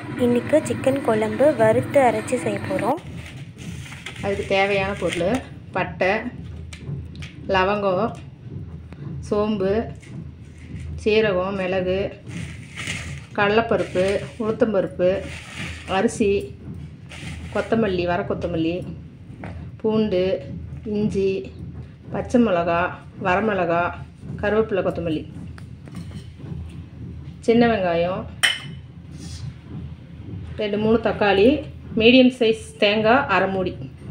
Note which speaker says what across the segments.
Speaker 1: இன்றைக்கி சிக்கன் குழம்பு வறுத்து அரைச்சி செய்ய போகிறோம்
Speaker 2: அதுக்கு தேவையான பொருள் பட்டை லவங்கம் சோம்பு சீரகம் மிளகு கடலைப்பருப்பு உளுத்தம்பருப்பு அரிசி கொத்தமல்லி வர கொத்தமல்லி பூண்டு இஞ்சி பச்சை மிளகா வரமிளகா கருவேப்பிலை கொத்தமல்லி சின்ன வெங்காயம் ரெண்டு மூணு தக்காளி மீடியம் சைஸ் தேங்காய் அரை மூடி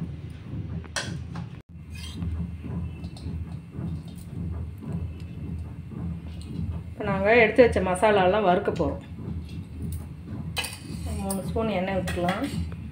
Speaker 2: இப்போ நாங்கள் எடுத்து வச்ச மசாலாலாம் வறுக்க போகிறோம் மூணு ஸ்பூன் எண்ணெய் விட்டுக்கலாம்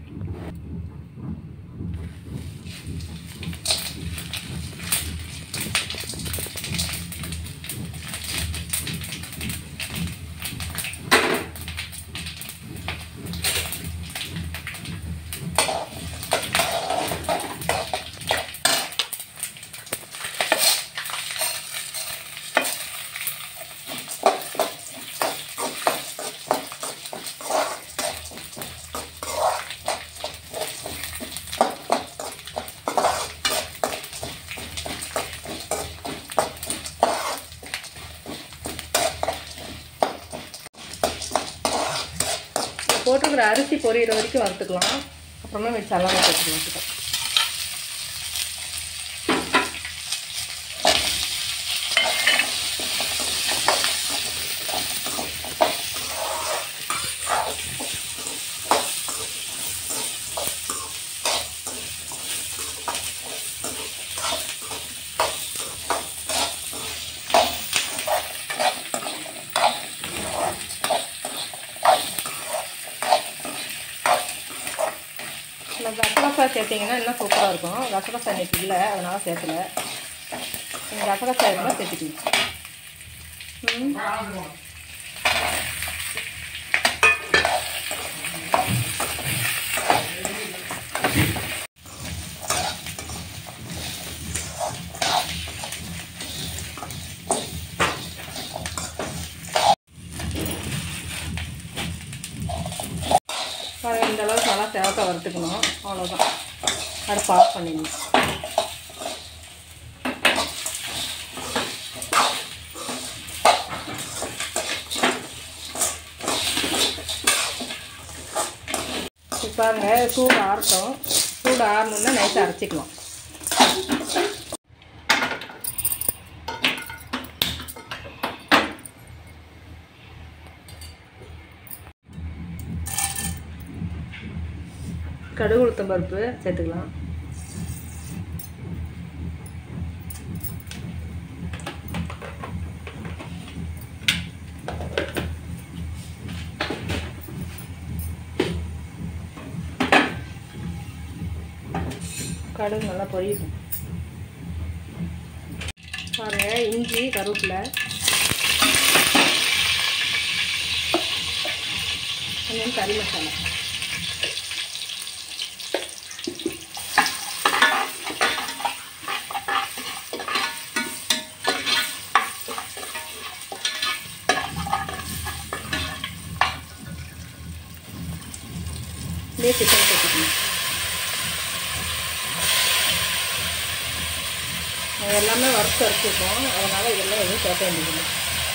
Speaker 2: போட்டுக்கிற அரிசி பொரியிற வரைக்கும் வறுத்துக்கலாம் அப்புறமா வச்சு எல்லாம் போட்டுக்கலாம் இந்த கசகசா சேர்த்திங்கன்னா இன்னும் சூப்பராக இருக்கும் கசகசா இன்னைக்கு இல்லை அதனால் சேர்த்துல நீங்கள் கசகசா இருந்தால் சேர்த்துக்கணும் ம் பாருங்க, இந்த அளவுக்கு நல்லா சேவத்தை வறுத்துக்கணும் அவ்வளோதான் அடுப்பு ஆஃப் பண்ணிடணும் இப்போ பாருங்க சூடு ஆறட்டும் சூடு ஆறணுன்னா நைட்டு அரைச்சிக்கலாம் கடுகு உளுத்தம் பருப்பு சேர்த்துக்கலாம் கடுகு நல்லா பொரியட்டும் பாருங்க இஞ்சி கருவேப்பிலை கொஞ்சம் கறி மசாலா அப்படியே சிக்கன் சேர்த்துக்கணும் அது எல்லாமே வறுத்து அரைச்சிருக்கோம் அதனால் இதெல்லாம் எதுவும் சேர்க்க வேண்டியதில்லை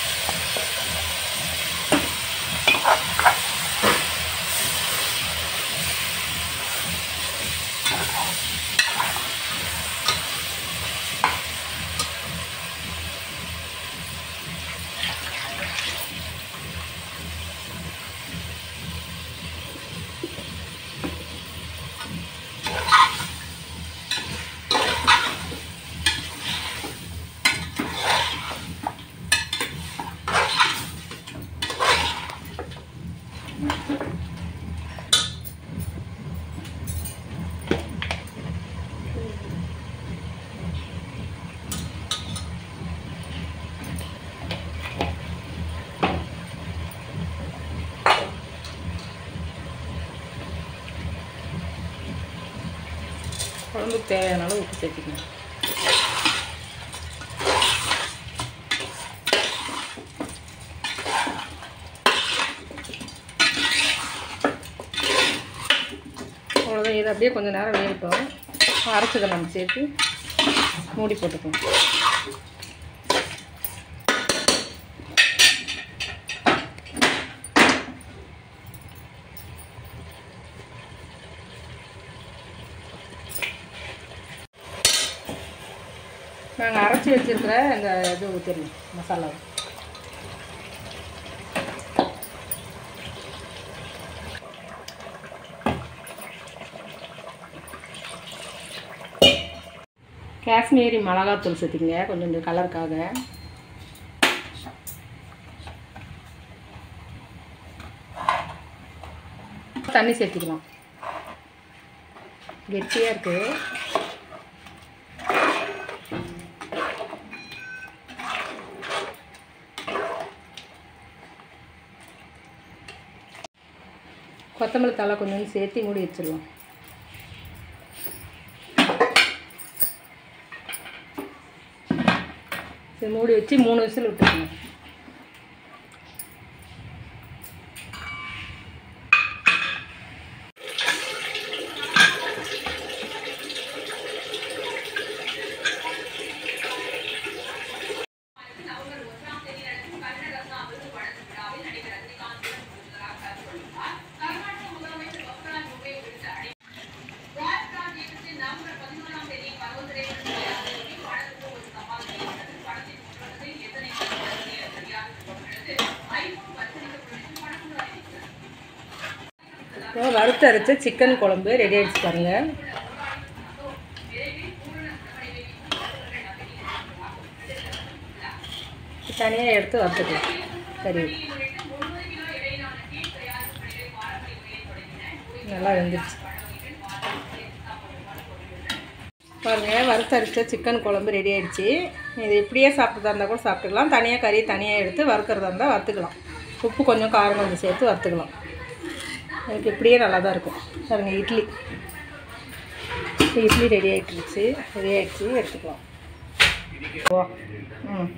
Speaker 2: குழம்புக்கு தேவையான அளவு உப்பு சேர்த்துக்கணும் அவ்வளோதான் இது அப்படியே கொஞ்சம் நேரம் வேகட்டும் அரைச்சதை நம்ம சேர்த்து மூடி போட்டுக்குவோம் நாங்கள் அரைச்சி வச்சிருக்கிற இந்த இது ஊற்றிடணும் மசாலா காஷ்மீரி மிளகாத்தூள் சேர்த்திங்க கொஞ்சம் இந்த கலருக்காக தண்ணி சேர்த்திக்கலாம் கெட்டியாக இருக்குது கொத்தமல்லி தலை கொஞ்சம் சேர்த்து மூடி வச்சிடலாம் இது மூடி வச்சு மூணு விசில் விட்டுருங்க இப்போ வறுத்து அரைச்ச சிக்கன் குழம்பு ரெடி ஆகிடுச்சு பாருங்க தனியாக எடுத்து வறுத்துக்கலாம் சரி நல்லா வெந்துருச்சு பாருங்க வறுத்து அரைச்ச சிக்கன் குழம்பு ரெடி ஆயிடுச்சு இது இப்படியே சாப்பிட்றதா இருந்தால் கூட சாப்பிட்டுக்கலாம் தனியாக கறி தனியாக எடுத்து வறுக்கிறதா இருந்தால் வறுத்துக்கலாம் உப்பு கொஞ்சம் காரம் கொஞ்சம் சேர்த்து வறுத்துக்கலாம் எனக்கு இப்படியே நல்லா தான் இருக்கும் பாருங்க இட்லி இட்லி ரெடி ஆகிட்டுருச்சு ரெடி ஆகிடுச்சு எடுத்துக்கலாம் ஓ ம்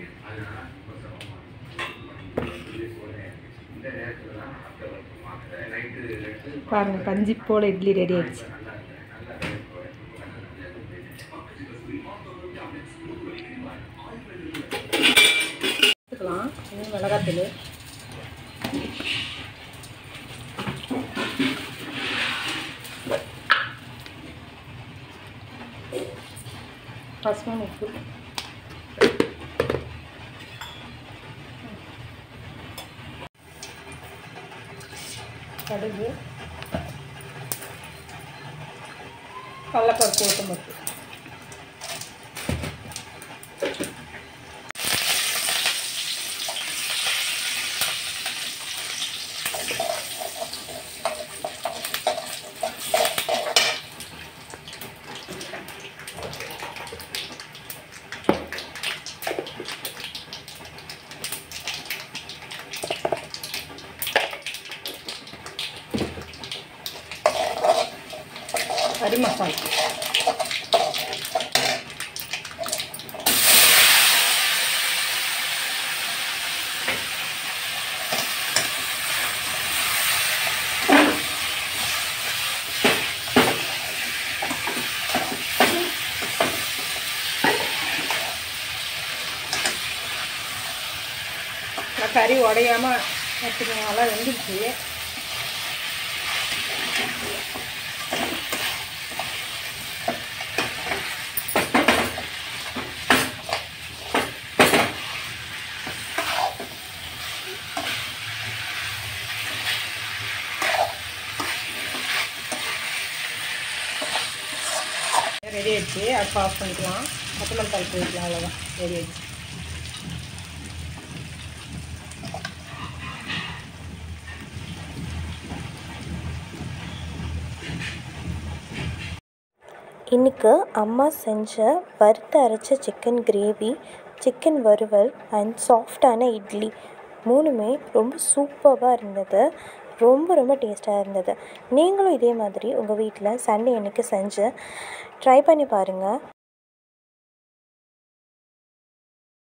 Speaker 2: பாருங்க பஞ்சு போல் இட்லி ரெடி ஆயிடுச்சு எடுத்துக்கலாம் இது மிளகாத்தூள் பசுமன் உப்பு கடுகு கடலப்பருப்பு உளுத்தம்பருப்பு கறி மசாலா நான் கறி உடையாம வச்சுக்கோங்க நல்லா வெந்துருச்சு ரெடி ஆயிடுச்சு அடுப்பு ஆஃப் பண்ணிக்கலாம் கொத்தமல்லி தலை போய்க்கலாம் அவ்வளோதான் ரெடி ஆயிடுச்சு
Speaker 1: இன்றைக்கு அம்மா செஞ்ச வறுத்து அரைச்ச சிக்கன் கிரேவி சிக்கன் வறுவல் அண்ட் சாஃப்டான இட்லி மூணுமே ரொம்ப சூப்பராக இருந்தது ரொம்ப ரொம்ப டேஸ்ட்டாக இருந்தது நீங்களும் இதே மாதிரி உங்கள் வீட்டில் சண்டே அன்னைக்கு செஞ்சு ட்ரை பண்ணி பாருங்கள்